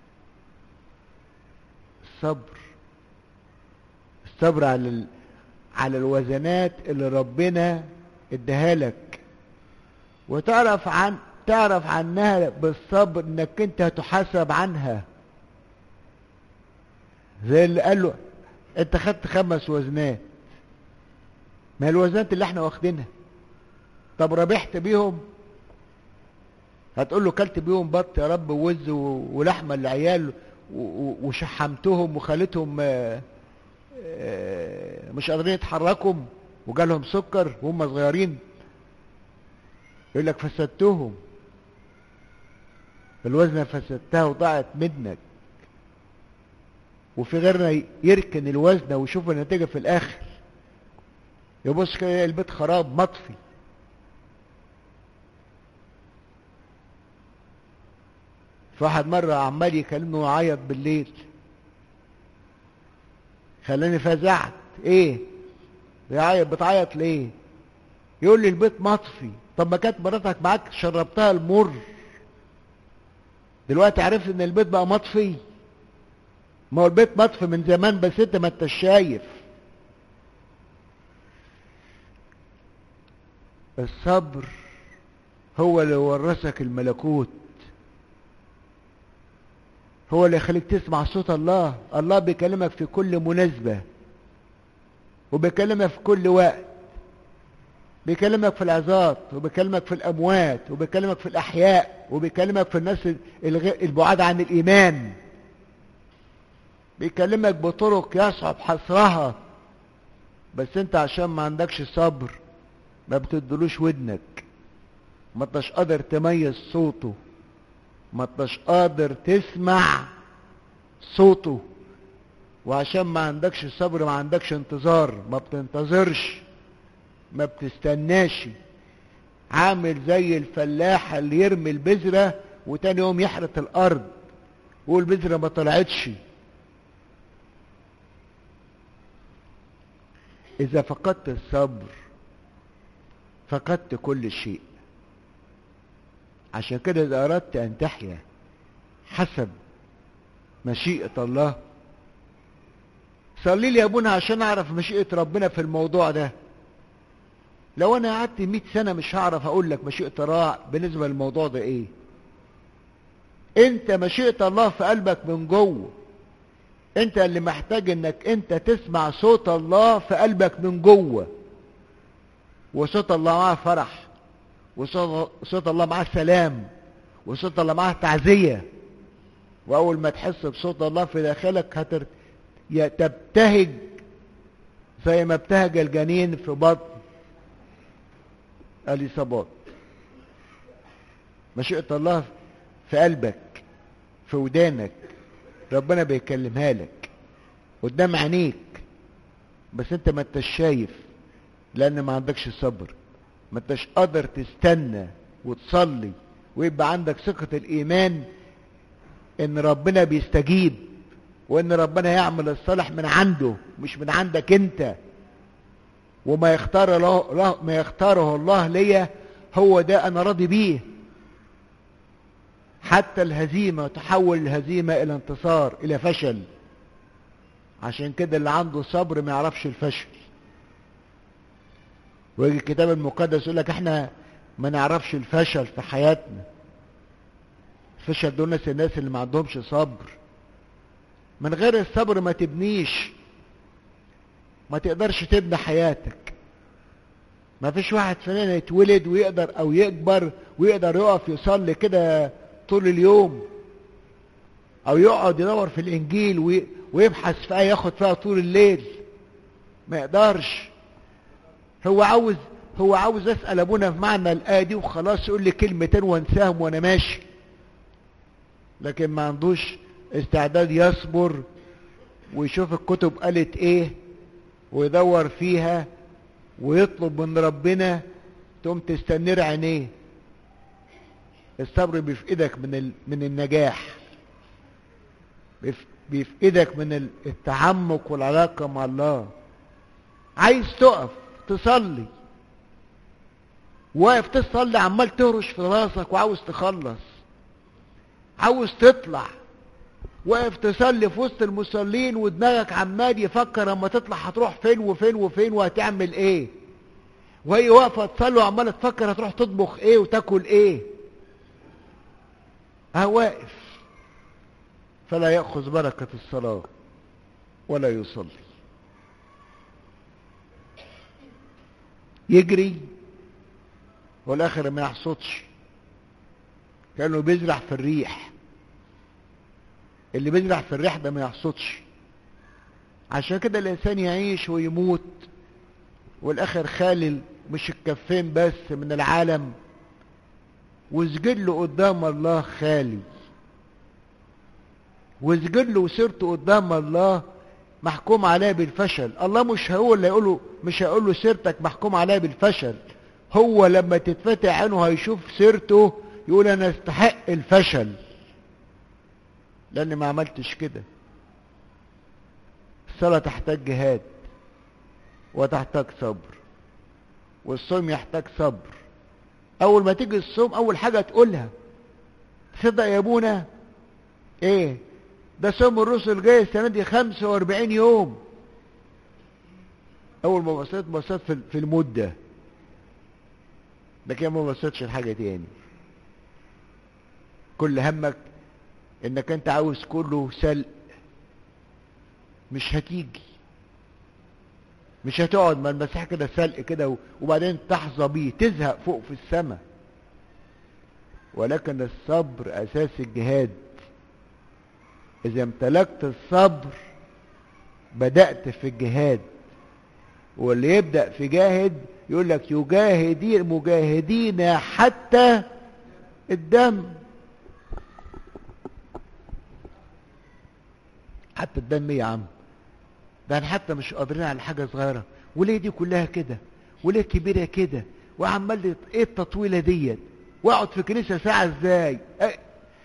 الصبر الصبر على ال... على الوزنات اللي ربنا اداها لك وتعرف عن تعرف عنها بالصبر انك انت هتحاسب عنها زي اللي قال له انت خدت خمس وزنات ما الوزنات اللي احنا واخدينها طب ربحت بيهم هتقول له كلت بيهم بط يا رب ووز ولحمه للعيال وشحمتهم وخليتهم مش قادرين يتحركوا وجالهم سكر وهم صغيرين يقول لك فسدتهم الوزنه فسدتها وضاعت منك وفي غيرنا يركن الوزنه ويشوف النتيجه في الاخر يبص كده البيت خراب مطفي فواحد مرة عمال يكلمني ويعيط بالليل خلاني فزعت ايه بيعيط بتعيط ليه يقول لي البيت مطفي طب ما كانت مراتك معاك شربتها المر دلوقتي عرفت ان البيت بقى مطفي ما هو البيت مطفي من زمان بس انت ما انتش شايف الصبر هو اللي ورثك الملكوت هو اللي يخليك تسمع صوت الله الله بيكلمك في كل مناسبة وبيكلمك في كل وقت بيكلمك في العظات وبيكلمك في الأموات وبيكلمك في الأحياء وبيكلمك في الناس البعاد عن الإيمان بيكلمك بطرق يصعب حصرها بس انت عشان ما عندكش صبر ما بتدلوش ودنك ما انتش قادر تميز صوته ما انتش قادر تسمع صوته وعشان ما عندكش صبر ما عندكش انتظار ما بتنتظرش ما بتستناش عامل زي الفلاح اللي يرمي البذرة وتاني يوم يحرث الارض والبذرة ما طلعتش اذا فقدت الصبر فقدت كل شيء عشان كده اذا اردت ان تحيا حسب مشيئة الله صلي لي يا ابونا عشان اعرف مشيئة ربنا في الموضوع ده لو انا قعدت 100 سنة مش هعرف اقول لك مشيئة راع بالنسبة للموضوع ده ايه انت مشيئة الله في قلبك من جوه انت اللي محتاج انك انت تسمع صوت الله في قلبك من جوه وصوت الله معاه فرح وصوت الله معاه سلام وصوت الله معاه تعزية واول ما تحس بصوت الله في داخلك هتر... تبتهج زي ما ابتهج الجنين في بطن اليصابات مشيئة الله في قلبك في ودانك ربنا بيكلمها لك قدام عينيك بس انت ما انتش شايف لان ما عندكش صبر ما انتش قادر تستنى وتصلي ويبقى عندك ثقة الايمان ان ربنا بيستجيب وان ربنا يعمل الصالح من عنده مش من عندك انت وما يختار له, له ما يختاره الله ليا هو ده انا راضي بيه حتى الهزيمة تحول الهزيمة الى انتصار الى فشل عشان كده اللي عنده صبر ما يعرفش الفشل ويجي الكتاب المقدس يقول لك احنا ما نعرفش الفشل في حياتنا الفشل دول ناس الناس اللي ما عندهمش صبر من غير الصبر ما تبنيش ما تقدرش تبني حياتك ما فيش واحد فينا يتولد ويقدر او يكبر ويقدر يقف يصلي كده طول اليوم او يقعد يدور في الانجيل ويبحث في ايه ياخد فيها طول الليل ما يقدرش هو عاوز هو عاوز اسال ابونا في معنى الايه دي وخلاص يقول لي كلمتين وانساهم وانا ماشي لكن ما عندوش استعداد يصبر ويشوف الكتب قالت ايه ويدور فيها ويطلب من ربنا تقوم تستنير عينيه الصبر بيفقدك من ال... من النجاح بيف... بيفقدك من التعمق والعلاقه مع الله عايز تقف تصلي واقف تصلي عمال تهرش في راسك وعاوز تخلص عاوز تطلع واقف تصلي في وسط المصلين ودماغك عمال يفكر اما تطلع هتروح فين وفين وفين وهتعمل ايه وهي واقفه تصلي وعماله تفكر هتروح تطبخ ايه وتاكل ايه ها واقف فلا ياخذ بركه الصلاه ولا يصلي يجري والاخر ما يحصدش كانه بيزرع في الريح اللي بيزرع في الريح ده ما يحصدش عشان كده الانسان يعيش ويموت والاخر خالل مش الكفين بس من العالم وسجد له قدام الله خالي وسجد له وسيرته قدام الله محكوم عليه بالفشل الله مش هقول اللي يقوله مش هيقول له سيرتك محكوم عليه بالفشل هو لما تتفتح عينه هيشوف سيرته يقول انا استحق الفشل لاني ما عملتش كده الصلاة تحتاج جهاد وتحتاج صبر والصوم يحتاج صبر اول ما تيجي الصوم اول حاجة تقولها تصدق يا ابونا ايه ده صوم الرسل جاي السنة دي 45 يوم اول ما بصيت بصيت في المدة لكن ما بصيتش لحاجة تاني كل همك انك انت عاوز كله سلق مش هتيجي مش هتقعد ما المسيح كده سلق كده وبعدين تحظى بيه تزهق فوق في السماء ولكن الصبر اساس الجهاد اذا امتلكت الصبر بدأت في الجهاد واللي يبدأ في جاهد يقول لك يجاهدين مجاهدين حتى الدم حتى الدم يا عم ده حتى مش قادرين على حاجة صغيرة وليه دي كلها كده وليه كبيرة كده وعمال ايه التطويلة ديت واقعد في كنيسة ساعة ازاي ايه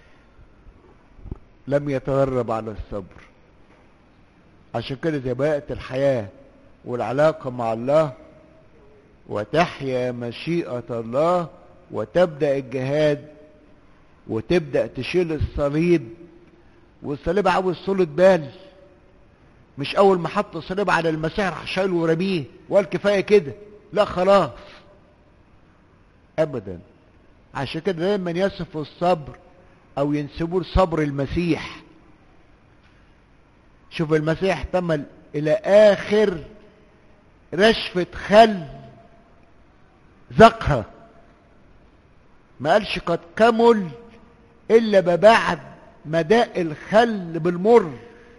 لم يتدرب على الصبر عشان كده زي بقت الحياة والعلاقة مع الله وتحيا مشيئة الله وتبدأ الجهاد وتبدأ تشيل الصليب والصليب عاوز طولة بال مش اول ما حط صليب على المسيح راح شايله ورميه وقال كفايه كده لا خلاص ابدا عشان كده دايما يصفوا الصبر او ينسبوه لصبر المسيح شوف المسيح احتمل الى اخر رشفة خل ذقها ما قالش قد كمل الا ببعد مداء الخل بالمر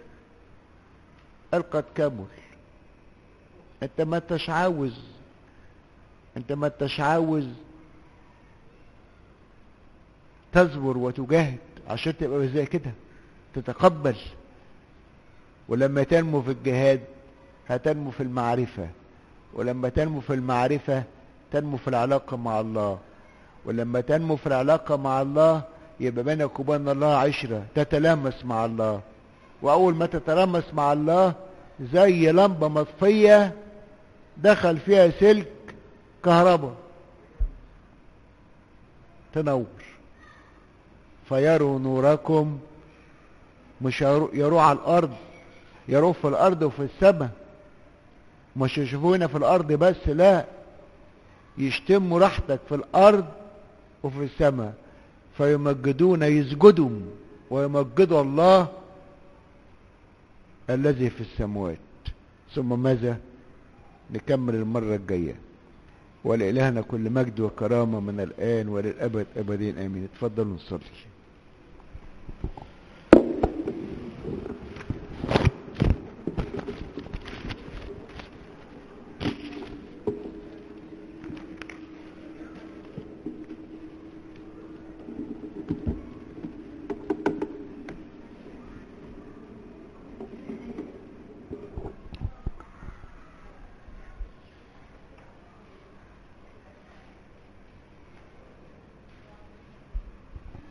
قال قد كمل انت ما انتش عاوز انت ما انتش عاوز تصبر وتجاهد عشان تبقى زي كده تتقبل ولما تنمو في الجهاد هتنمو في المعرفة ولما تنمو في المعرفة تنمو في العلاقة مع الله ولما تنمو في العلاقة مع الله يبقى بينك وبين الله عشرة تتلامس مع الله وأول ما تتلامس مع الله زي لمبة مطفية دخل فيها سلك كهرباء تنور فيروا نوركم مش يروح على الأرض يروح في الأرض وفي السماء مش يشوفونا في الأرض بس لا يشتموا راحتك في الأرض وفي السماء فيمجدون يسجدوا ويمجدوا الله الذي في السماوات ثم ماذا نكمل المرة الجاية ولإلهنا كل مجد وكرامة من الآن وللأبد أبدين آمين اتفضلوا نصلي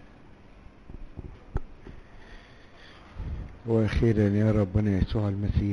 واخيرا يا ربنا يسوع المسيح